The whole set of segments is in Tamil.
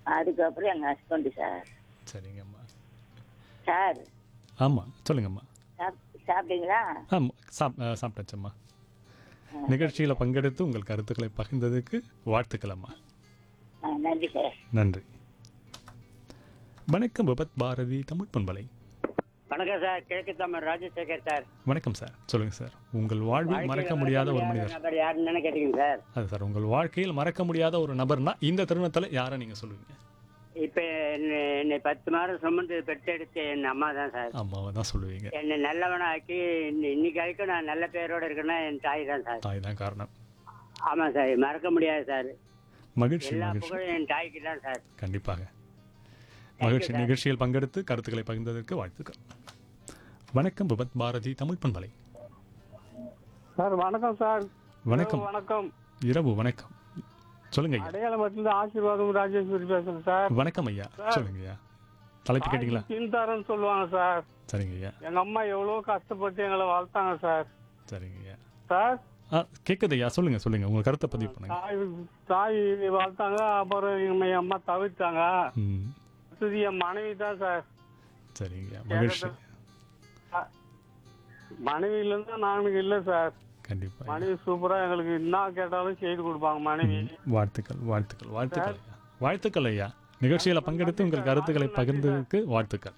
அதுக்கப்புறம் எங்கள் ஹஸ்பண்டு சார் சரிங்கம்மா சார் ஆமாம் சொல்லுங்கம்மா சாப் சாப்பிட்டீங்களா ஆமாம் சாப் அஹ், சாப்பிட்டாச்சம்மா நிகழ்ச்சியில் பங்கெடுத்து உங்கள் கருத்துக்களை பகிர்ந்ததுக்கு வாழ்த்துக்களம்மா ஆ, நன்றி சார் நன்றி வணக்கம் விபத் பாரதி தமிழ் பண்பலை வணக்கம் சார் கிழக்கு தமிழ் ராஜசேகர் சார் வணக்கம் சார் சொல்லுங்கள் சார் உங்கள் வாழ்வில் மறக்க முடியாத ஒரு மனிதர் நபர் யாருன்னு கேட்டீங்க சார் அது சார் உங்கள் வாழ்க்கையில் மறக்க முடியாத ஒரு நபர்னா இந்த தருணத்தில் யாரை நீங்கள் சொல்லுவீங்க இப்போ என்னை என்னை பத்து மாதம் சுமந்து பெற்றெடுத்த என் அம்மா தான் சார் அம்மாவை தான் சொல்லுவீங்க என்னை நல்லவனாக்கி இன்னி- இன்னைக்கு வரைக்கும் நான் நல்ல பேரோட இருக்கேன்னா என் தாய் தான் சார் தாய் தான் காரணம் ஆமாம் சார் மறக்க முடியாது சார் மகிழ்ச்சி எல்லா மகிழ்ச்சி புகழும் என் தாய்க்கு தான் சார் கண்டிப்பாக மகிழ்ச்சி நிகழ்ச்சியில் பங்கெடுத்து கருத்துக்களை பகிர்ந்ததற்கு வாழ்த்துக்கள் வணக்கம் விபத் பாரதி தமிழ் பண்பலை சார் வணக்கம் சார் வணக்கம் வணக்கம் இரவு வணக்கம் சொல்லுங்க ஐயா அடையாளம் மட்டும் ஆசீர்வாதம் ராஜேஸ்வரி பேசுறேன் சார் வணக்கம் ஐயா சொல்லுங்க ஐயா தலைப்பு கேட்டிங்களா பின்தாரன்னு சொல்லுவாங்க சார் சரிங்க ஐயா எங்க அம்மா எவ்வளவு கஷ்டப்பட்டு எங்களை வளர்த்தாங்க சார் சரிங்க ஐயா சார் ஆ கேட்குது ஐயா சொல்லுங்க சொல்லுங்க உங்க கருத்தை பதிவு பண்ணுங்க தாய் தாய் வளர்த்தாங்க அப்புறம் எங்க என் அம்மா தவிர்த்தாங்க ம் அடுத்தது என் மனைவி தான் சார் சரிங்க ஐயா மகிழ்ச்சி மனைவியில இருந்து நானுக்கு இல்லை சார் கண்டிப்பா ஐயா. மனைவி சூப்பரா எங்களுக்கு என்ன கேட்டாலும் செய்து கொடுப்பாங்க மனைவி வாழ்த்துக்கள் வாழ்த்துக்கள் வாழ்த்துக்கள் ஐயா வாழ்த்துக்கள் ஐயா நிகழ்ச்சியில் பங்கெடுத்து உங்கள் கருத்துக்களை பகிர்ந்ததற்கு வாழ்த்துக்கள்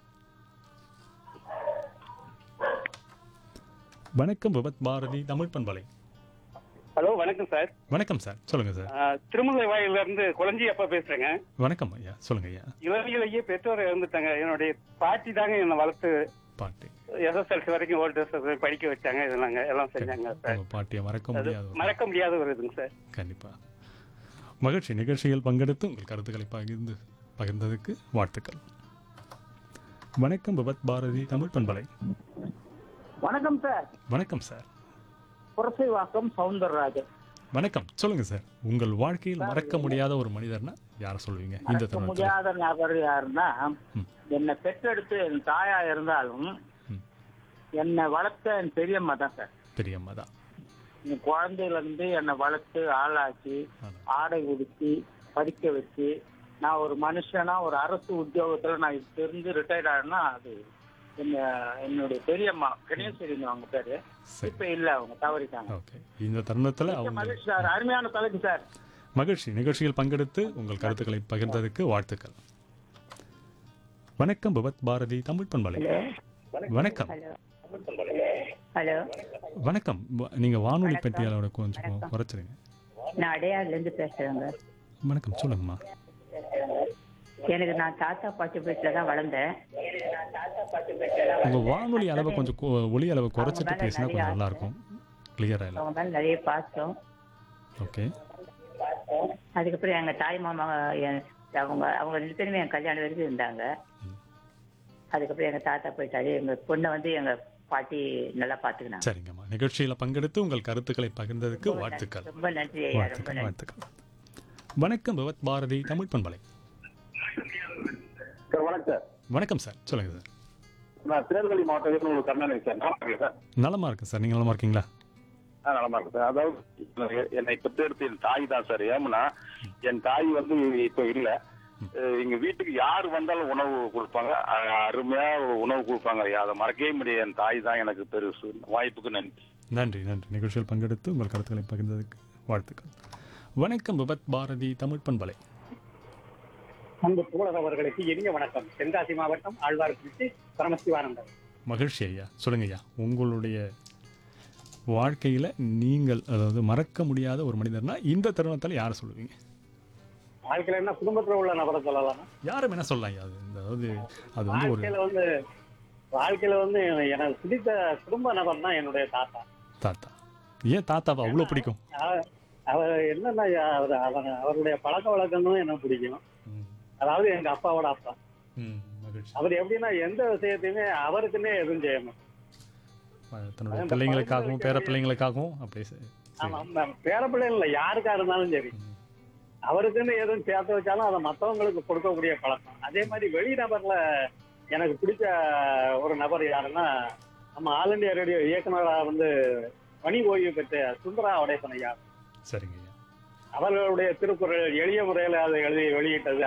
வணக்கம் விபத் பாரதி தமிழ் பண்பலை ஹலோ வணக்கம் சார் வணக்கம் சார் சொல்லுங்க சார் ஆஹ், திருமலை வாயில இருந்து குழஞ்சி அப்பா பேசுறேங்க வணக்கம் ஐயா சொல்லுங்க ஐயா இளநிலையே பெற்றோர் இறந்துட்டாங்க என்னுடைய பாட்டி தாங்க என்னை வளர்த்து பாட்டி எஸ்எஸ்எல்சி வரைக்கும் ஓல்டு படிக்க வச்சாங்க இதெல்லாங்க எல்லாம் செஞ்சாங்க சார் உங்க பாட்டியை மறக்க அது முடியாத ஒரு- மறக்க முடியாத ஒரு இதுங்க சார் கண்டிப்பா மகிழ்ச்சி நிகழ்ச்சியில் பங்கெடுத்து உங்கள் கருத்துக்களை பகிர்ந்து பகிர்ந்ததுக்கு வாழ்த்துக்கள் வணக்கம் விபத் பாரதி தமிழ் பண்பலை வணக்கம் சார் வணக்கம் சார் புரசைவாக்கம் சவுந்தரராஜன் வணக்கம் சொல்லுங்க சார் உங்கள் வாழ்க்கையில் மறக்க முடியாத ஒரு மனிதர்னா யாரை சொல்லுவீங்க இந்த மறக்க தருணத்தில் முடியாத நபர் யாருன்னா ம். என்னை பெற்றெடுத்து என் தாயா இருந்தாலும் ம். என்னை வளர்த்த என் பெரியம்மா தான் சார் பெரியம்மா தான் என் குழந்தையில இருந்து என்னை வளர்த்து ஆளாக்கி ஆமா. ஆடை உடுத்தி படிக்க வச்சு நான் ஒரு மனுஷனா ஒரு அரசு உத்தியோகத்துல நான் இப்ப இருந்து ரிட்டையர்ட் ஆனேன்னா அது என்ன என்னுடைய பெரியம்மா கணேஸ்வரிங்க அவங்க பேரு சரி இப்ப இல்ல அவங்க தவறிட்டாங்க ஓகே இந்த தருணத்தில் அவங்க மகிழ்ச்சி சார் அருமையான தலைப்பு சார் மகிழ்ச்சி நிகழ்ச்சியில் பங்கெடுத்து உங்கள் கருத்துக்களை பகிர்ந்ததுக்கு வாழ்த்துக்கள் வணக்கம் விபத் பாரதி தமிழ் பண்பலை வணக்கம் ஹலோ வணக்கம் வ- நீங்க வானொலி பெட்டியாளோட கொஞ்சம் குறைச்சிருங்க நான் அடையாறுல இருந்து பேசுறேங்க வணக்கம் சொல்லுங்கம்மா எனக்கு நான் தாத்தா பாட்டி வீட்டில் தான் வளர்ந்தேன் உங்க வானொலி அளவை கொஞ்சம் கு- ஒலி அளவை குறைச்சிட்டு பேசினா கொஞ்சம் நல்லா இருக்கும் கிளியரா இல்லை அவங்க மேல நிறைய பாசம் ஓகே அதுக்கப்புறம் எங்க தாய் மாமா என்- அவங்க அவங்க ரெண்டு பேருமே என் கல்யாணம் வரைக்கும் இருந்தாங்க அதுக்கப்புறம் எங்க தாத்தா போயிட்டாரு எங்க பொண்ணை வந்து எங்க பாட்டி நல்லா பாத்துக்கினாங்க சரிங்கம்மா நிகழ்ச்சியில பங்கெடுத்து உங்கள் கருத்துக்களை பகிர்ந்ததுக்கு வாழ்த்துக்கள் ரொம்ப நன்றி ஐயா ரொம்ப வாழ்த்துக்கள் நன்றி வாழ்த்துக்கள் வணக்கம் விவத் பாரதி தமிழ் பண்பலை சார் வணக்கம் சார் வணக்கம் சார் சொல்லுங்க சார் நான் திருநெல்வேலி மாவட்டம் இயக்குனர் கருணாநிதி சார் நல்லா இருக்கேன் சார் நலமா இருக்கு சார் நீங்க நலமா இருக்கீங்களா ஆ நலமா இருக்கு சார் அதாவது என்னை பெற்றெடுத்து என் தாய் தான் சார் ஏமுன்னா என் தாய் வந்து இப்போ இல்ல அஹ் எங்க வீட்டுக்கு யார் வந்தாலும் உணவு கொடுப்பாங்க அஹ் அருமையா உணவு கொடுப்பாங்க அதை மறக்கவே முடியாது என் தாய் தான் எனக்கு பெருசு வாய்ப்புக்கு நன்றி நன்றி நன்றி நிகழ்ச்சியில் பங்கெடுத்து உங்கள் கருத்துக்களை பகிர்ந்ததுக்கு வாழ்த்துக்கள் வணக்கம் விபத் பாரதி தமிழ் பண்பலை அன்பு தோழர் அவர்களுக்கு இனிய வணக்கம் தென்காசி மாவட்டம் ஆழ்வார்பட்டி பரமசிவானந்தர் மகிழ்ச்சி ஐயா சொல்லுங்க ஐயா உங்களுடைய வாழ்க்கையில நீங்கள் அதாவது மறக்க முடியாத ஒரு மனிதர்னா இந்த தருணத்தில் யாரை சொல்லுவீங்க வாழ்க்கையில என்ன குடும்பத்துல உள்ள நபரை சொல்லலாம் யாரும் என்ன சொல்லலாம் ஐயா அது இந்த அதாவது அது வந்து ஒரு வாழ்க்கையில வந்து வாழ்க்கையில வந்து எனக்கு பிடித்த குடும்ப நபர் தான் என்னுடைய தாத்தா தாத்தா ஏன் தாத்தாவை அவ்வளோ பிடிக்கும் அவ- அவர் என்னன்னா அவர் அவர் அவருடைய பழக்க வழக்கங்களும் எனக்கு பிடிக்கும் ம், அதாவது எங்க அப்பாவோட அப்பா ம், மகிழ்ச்சி அவர் எப்படின்னா எந்த விஷயத்தையுமே அவருக்குன்னே எதுவும் செய்யணும் அஹ் தன்னுடைய பிள்ளைங்களுக்காகவும் பேர பிள்ளைங்களுக்காகவும் அப்படியே செய்- ஆமா ஆமா. பேர பிள்ளைகள் இல்ல யாருக்கா இருந்தாலும் சரி ம். அவருக்குன்னு எதுவும் சேர்த்து வச்சாலும் அதை மத்தவங்களுக்கு கொடுக்கக்கூடிய பழக்கம் அதே மாதிரி வெளி நபர்ல எனக்கு பிடிச்ச ஒரு நபர் யாருன்னா நம்ம ஆல் இந்தியா ரேடியோ இயக்குனராக வந்து பணி ஓய்வு பெற்ற சுந்தரா அவடேசன் ஐயா சரிங்க ஐயா அவர்களுடைய திருக்குறள் எளிய முறையில் அதை எழுதி வெளியிட்டது